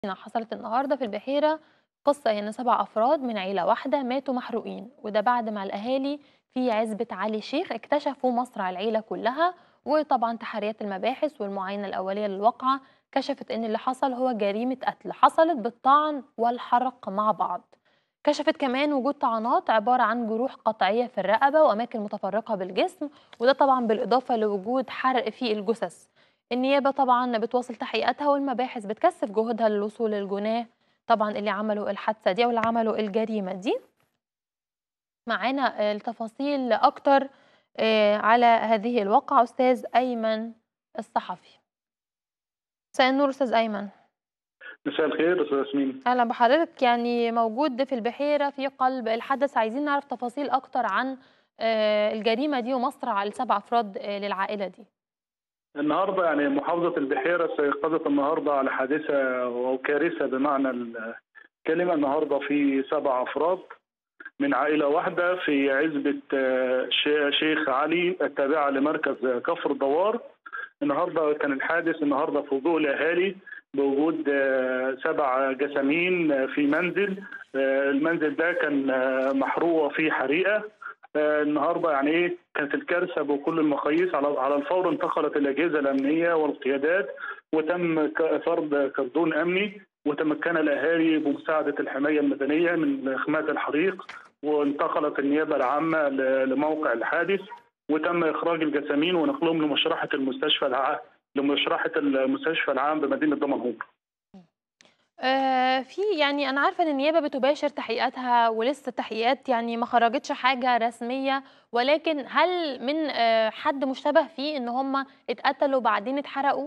حصلت النهارده في البحيرة قصة إن سبع أفراد من عيلة واحدة ماتوا محروقين وده بعد ما الأهالي في عزبة علي شيخ اكتشفوا مصرع العيلة كلها وطبعا تحريات المباحث والمعاينة الأولية للواقعة كشفت إن اللي حصل هو جريمة قتل حصلت بالطعن والحرق مع بعض كشفت كمان وجود طعنات عبارة عن جروح قطعية في الرقبة وأماكن متفرقة بالجسم وده طبعا بالإضافة لوجود حرق في الجثث النيابة طبعا بتواصل تحقيقاتها والمباحث بتكثف جهودها للوصول للجناه طبعا اللي عملوا الحادثة دي واللي عملوا الجريمة دي معانا التفاصيل أكتر آه، على هذه الواقعة أستاذ أيمن الصحفي مساء النور أستاذ أيمن مساء الخير استاذ ياسمين أهلا بحضرتك يعني موجود في البحيرة في قلب الحدث عايزين نعرف تفاصيل أكتر عن آه، الجريمة دي ومصرع السبع أفراد آه، للعائلة دي النهارده يعني محافظه البحيره استيقظت النهارده على حادثه او كارثه بمعنى الكلمه النهارده في سبع افراد من عائله واحده في عزبه آه، شي- شيخ علي التابعه لمركز كفر دوار النهارده كان الحادث النهارده في وضوء الاهالي بوجود آه، سبع جسامين آه، في منزل آه، المنزل ده كان آه، محروق فيه حريقه آه، النهارده يعني ايه كانت الكارثه بكل المقاييس على على الفور انتقلت الاجهزه الامنيه والقيادات وتم ك- فرض كردون امني وتمكن الاهالي بمساعده الحمايه المدنيه من اخماد الحريق وانتقلت النيابه العامه ل- لموقع الحادث وتم اخراج الجسامين ونقلهم لمشرحه المستشفى العام لمشرحه المستشفى العام بمدينه دمنهور. آه، في يعني أنا عارفة إن النيابة بتباشر تحقيقاتها ولسه التحقيقات يعني ما خرجتش حاجة رسمية ولكن هل من آه، حد مشتبه فيه إن هم اتقتلوا بعدين اتحرقوا؟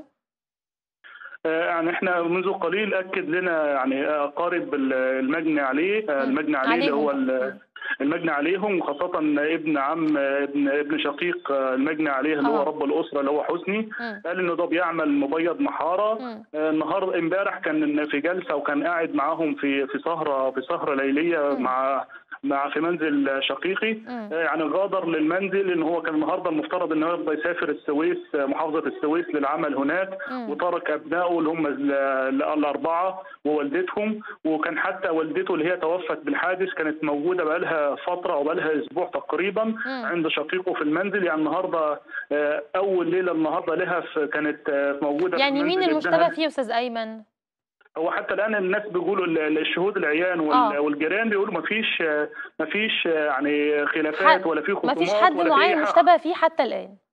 آه، يعني احنا منذ قليل اكد لنا يعني اقارب ال- المجني عليه آه، مم. المجني عليه اللي هو عليهم. ال- المجني عليهم وخاصة ابن عم ابن ابن شقيق آه، المجني عليه اللي هو آه. رب الأسرة اللي هو حسني مم. قال انه ده بيعمل مبيض محارة مم. آه، النهار امبارح كان في جلسة وكان قاعد معاهم في في سهرة في سهرة ليلية مم. مع مع في منزل شقيقي مم. آه، يعني غادر للمنزل ان هو كان النهارده المفترض انه يرضى يسافر السويس آه، محافظة السويس للعمل هناك مم. وترك ابنائه اللي هم ال- ال- الاربعه ووالدتهم وكان حتى والدته اللي هي توفت بالحادث كانت موجوده بقالها فتره او بقالها اسبوع تقريبا مم. عند شقيقه في المنزل يعني النهارده آه، اول ليله النهارده لها في- كانت آه، موجوده يعني في مين منزل المشتبه ابنها. فيه يا أستاذ أيمن؟ هو حتى الان الناس بيقولوا ال- الشهود العيان وال- آه. والجيران بيقولوا ما فيش ما فيش يعني خلافات حد- ولا في ما خصومات فيش حد ولا في معين أي حاجة. مشتبه فيه حتى الآن